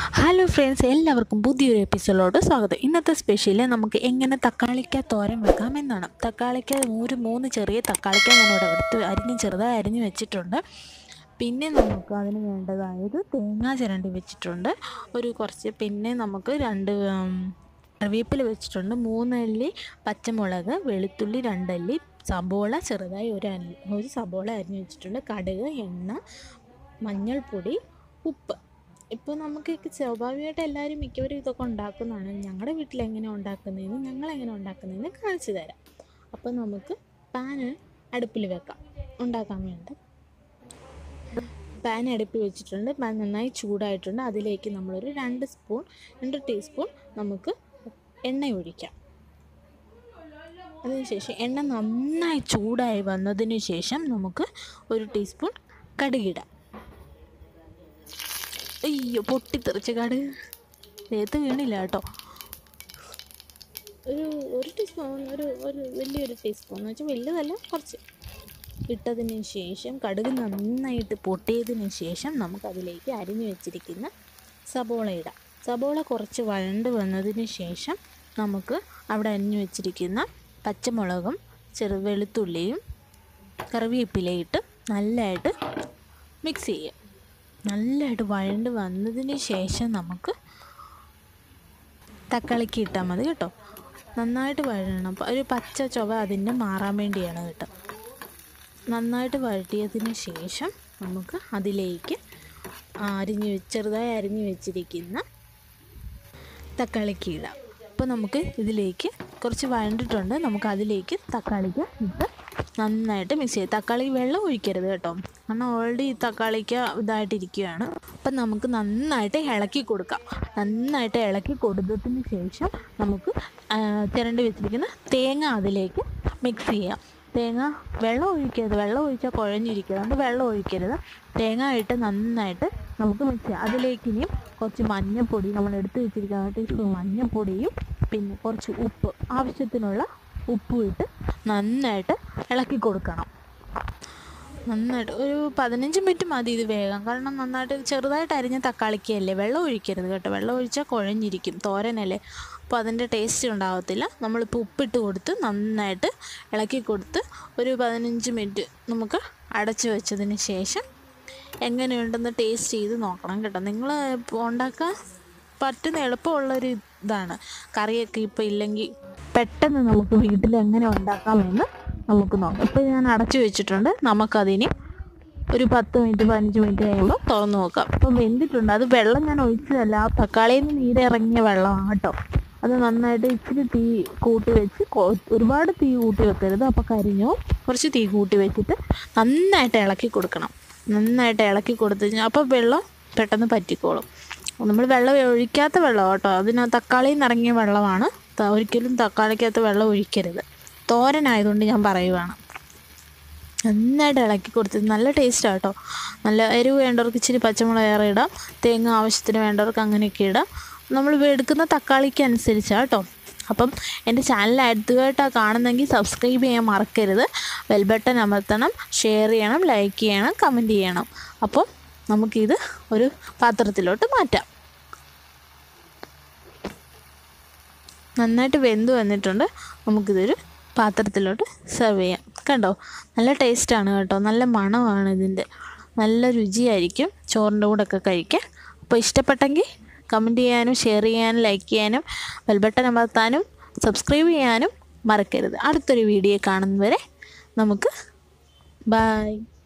hello friends എല്ലാവർക്കും പുതിയൊരു എപ്പിസോഡിലോട്ട് സ്വാഗതം ഇന്നത്തെ സ്പെഷ്യൽ നമുക്ക് എങ്ങനെ തക്കാളിക്ക തോരൻ വെക്കാം എന്നാണ് തക്കാളിക്ക ഒരു മൂന്ന് ചെറിയ തക്കാളിക്ക ഞാനിവിടെ എടുത്ത് അരിഞ്ഞ് ചെറുതായി അരിഞ്ഞ് വെച്ചിട്ടുണ്ട് പിന്നെ നമുക്ക് അതിന് വേണ്ടതായത് തേങ്ങ ചിരണ്ടി വെച്ചിട്ടുണ്ട് ഒരു കുറച്ച് പിന്നെ നമുക്ക് രണ്ട് ഉം, കറിവേപ്പില വെച്ചിട്ടുണ്ട് മൂന്നല്ലി പച്ചമുളക് വെളുത്തുള്ളി രണ്ടല്ലി സബോള ചെറുതായി ഒരു അല്ലി ഒരു സബോള അരിഞ്ഞ് വെച്ചിട്ടുണ്ട് കടുക് എണ്ണ മഞ്ഞൾപ്പൊടി ഉപ്പ് ഇപ്പോൾ നമുക്ക് സ്വാഭാവികമായിട്ട് എല്ലാവരും മിക്കവരും ഇതൊക്കെ ഉണ്ടാക്കുന്നതാണ് ഞങ്ങളുടെ വീട്ടിൽ എങ്ങനെ ഉണ്ടാക്കുന്നതെന്ന് ഞങ്ങൾ എങ്ങനെ ഉണ്ടാക്കുന്നതെന്ന് കാണിച്ചു തരാം അപ്പോൾ നമുക്ക് പാന് അടുപ്പിൽ വെക്കാം ഉണ്ടാക്കാൻ വേണ്ടി പാൻ അടുപ്പിൽ വെച്ചിട്ടുണ്ട് പാൻ നന്നായി ചൂടായിട്ടുണ്ട് അതിലേക്ക് നമ്മളൊരു രണ്ട് സ്പൂൺ രണ്ട് ടീസ്പൂൺ നമുക്ക് എണ്ണ ഒഴിക്കാം അതിനുശേഷം എണ്ണ നന്നായി ചൂടായി വന്നതിന് ശേഷം നമുക്ക് ഒരു ടീസ്പൂൺ കടുകിടാം അയ്യോ പൊട്ടിത്തെറിച്ച കടുക് ദേഹത്ത് വീണില്ല കേട്ടോ ഒരു ഒരു ടീസ്പൂൺ ഒരു ഒരു വലിയൊരു ടീസ്പൂൺ എന്ന് വെച്ചാൽ വലുതല്ല കുറച്ച് ഇട്ടതിന് ശേഷം കടുക് നന്നായിട്ട് പൊട്ടിയതിന് ശേഷം നമുക്കതിലേക്ക് അരിഞ്ഞു വെച്ചിരിക്കുന്ന സബോള ഇടാം സബോള കുറച്ച് വഴണ്ട് വന്നതിന് ശേഷം നമുക്ക് അവിടെ അരിഞ്ഞു വെച്ചിരിക്കുന്ന പച്ചമുളകും ചെറു വെളുത്തുള്ളിയും കറിവേപ്പിലയിട്ട് നല്ലതായിട്ട് മിക്സ് ചെയ്യുക നല്ലതായിട്ട് വഴണ്ട് വന്നതിന് ശേഷം നമുക്ക് തക്കാളിക്ക് ഇട്ടാൽ മതി കേട്ടോ നന്നായിട്ട് വഴണം ഒരു പച്ച ചുവ അതിൻ്റെ മാറാൻ വേണ്ടിയാണ് കേട്ടോ നന്നായിട്ട് വഴറ്റിയതിന് ശേഷം നമുക്ക് അതിലേക്ക് അരിഞ്ഞ് വെച്ച് ചെറുതായി അരിഞ്ഞ് വെച്ചിരിക്കുന്ന തക്കാളിക്ക് ഇടാം അപ്പോൾ നമുക്ക് ഇതിലേക്ക് കുറച്ച് വഴണ്ടിട്ടുണ്ട് നമുക്ക് അതിലേക്ക് തക്കാളിക്ക് ഇട്ട് നന്നായിട്ട് മിക്സ് ചെയ്യാം തക്കാളി വെള്ളം ഒഴിക്കരുത് കേട്ടോ കാരണം ഓൾറെഡി ഈ തക്കാളിക്ക് ഇതായിട്ടിരിക്കുകയാണ് അപ്പം നമുക്ക് നന്നായിട്ട് ഇളക്കി കൊടുക്കാം നന്നായിട്ട് ഇളക്കി കൊടുത്തതിന് ശേഷം നമുക്ക് ആ, ചിരണ്ടി വെച്ചിരിക്കുന്ന തേങ്ങ അതിലേക്ക് മിക്സ് ചെയ്യാം തേങ്ങ വെള്ളം ഒഴിക്കരുത് വെള്ളം ഒഴിച്ചാൽ കുഴഞ്ഞിരിക്കും അതുകൊണ്ട് വെള്ളം ഒഴിക്കരുത് തേങ്ങ ഇട്ട് നന്നായിട്ട് നമുക്ക് മിക്സ് ചെയ്യാം അതിലേക്ക് ഇനിയും കുറച്ച് മഞ്ഞൾപ്പൊടി നമ്മൾ എടുത്ത് വെച്ചിരിക്കുന്ന ടീസ്പൂൺ മഞ്ഞൾപ്പൊടിയും പിന്നെ കുറച്ച് ഉപ്പ് ആവശ്യത്തിനുള്ള ഉപ്പും ഇട്ട് നന്നായിട്ട് ഇളക്കി കൊടുക്കണം നന്നായിട്ട് ഒരു പതിനഞ്ച് മിനിറ്റ് മതി ഇത് വേഗം കാരണം നന്നായിട്ട് ചെറുതായിട്ട് അരിഞ്ഞ തക്കാളിക്കല്ലേ വെള്ളം ഒഴിക്കരുത് കേട്ടോ വെള്ളം ഒഴിച്ചാൽ കുഴഞ്ഞിരിക്കും തോരനല്ലേ അപ്പോൾ അതിൻ്റെ ടേസ്റ്റ് ഉണ്ടാകത്തില്ല നമ്മളിപ്പോൾ ഉപ്പിട്ട് കൊടുത്ത് നന്നായിട്ട് ഇളക്കി കൊടുത്ത് ഒരു പതിനഞ്ച് മിനിറ്റ് നമുക്ക് അടച്ചു വെച്ചതിന് ശേഷം എങ്ങനെയുണ്ടെന്ന് ടേസ്റ്റ് ചെയ്ത് നോക്കണം കേട്ടോ നിങ്ങൾ ഉണ്ടാക്കാൻ പറ്റുന്ന എളുപ്പമുള്ളൊരു ഇതാണ് കറിയൊക്കെ ഇപ്പോൾ ഇല്ലെങ്കിൽ പെട്ടെന്ന് നമുക്ക് വീട്ടിൽ എങ്ങനെ ഉണ്ടാക്കാമെന്ന് നമുക്ക് നോക്കാം ഇപ്പോൾ ഞാൻ അടച്ചു വെച്ചിട്ടുണ്ട് നമുക്കതിന് ഒരു പത്ത് മിനിറ്റ് പതിനഞ്ച് മിനിറ്റ് കഴിയുമ്പോൾ തുറന്ന് നോക്കാം അപ്പോൾ വെന്തിട്ടുണ്ട് അത് വെള്ളം ഞാൻ ഒഴിച്ചതല്ല ആ തക്കാളിയിൽ നിന്ന് നീരിറങ്ങിയ വെള്ളമാണ് കേട്ടോ അത് നന്നായിട്ട് ഇച്ചിരി തീ കൂട്ടി വെച്ച് കൊ- ഒരുപാട് തീ കൂട്ടി വെക്കരുത് അപ്പോൾ കരിഞ്ഞോ കുറച്ച് തീ കൂട്ടി വെച്ചിട്ട് നന്നായിട്ട് ഇളക്കി കൊടുക്കണം നന്നായിട്ട് ഇളക്കി കൊടുത്തു കഴിഞ്ഞാൽ അപ്പോൾ വെള്ളം പെട്ടെന്ന് പറ്റിക്കോളും നമ്മൾ വെള്ളം ഒഴിക്കാത്ത വെള്ളം കേട്ടോ അതിന് തക്കാളിയിൽ നിന്ന് ഇറങ്ങിയ വെള്ളമാണ് ത- ഒരിക്കലും തക്കാളിക്കകത്ത് വെള്ളം ഒഴിക്കരുത് തോരനായതുകൊണ്ട് ഞാൻ പറയുവാണ് നന്നായിട്ട് ഇളക്കി കൊടുത്ത് നല്ല ടേസ്റ്റാണ് കേട്ടോ നല്ല എരിവ് വേണ്ടവർക്ക് ഇച്ചിരി പച്ചമുളക് ഏറെ ഇടാം തേങ്ങ ആവശ്യത്തിന് വേണ്ടവർക്ക് അങ്ങനെയൊക്കെ ഇടാം നമ്മൾ എടുക്കുന്ന തക്കാളിക്ക് അനുസരിച്ചാണ് കേട്ടോ അപ്പം എൻ്റെ ചാനൽ ആദ്യമായിട്ടാണ് കാണുന്നെങ്കിൽ സബ്സ്ക്രൈബ് ചെയ്യാൻ മറക്കരുത് ബെൽ ബട്ടൺ അമർത്തണം ഷെയർ ചെയ്യണം ലൈക്ക് ചെയ്യണം കമൻറ്റ് ചെയ്യണം അപ്പം നമുക്കിത് ഒരു പാത്രത്തിലോട്ട് മാറ്റാം നന്നായിട്ട് വെന്ത് വന്നിട്ടുണ്ട് നമുക്കിതൊരു പാത്രത്തിലോട്ട് സെർവ് ചെയ്യാം കണ്ടോ നല്ല ടേസ്റ്റാണ് കേട്ടോ നല്ല മണമാണ് ഇതിൻ്റെ നല്ല രുചിയായിരിക്കും ചോറിൻ്റെ കൂടെ ഒക്കെ കഴിക്കാൻ അപ്പോൾ ഇഷ്ടപ്പെട്ടെങ്കിൽ കമൻറ്റ് ചെയ്യാനും ഷെയർ ചെയ്യാനും ലൈക്ക് ചെയ്യാനും ബെൽബട്ടൺ അമർത്താനും സബ്സ്ക്രൈബ് ചെയ്യാനും മറക്കരുത് അടുത്തൊരു വീഡിയോ കാണുന്നവരെ നമുക്ക് ബായ്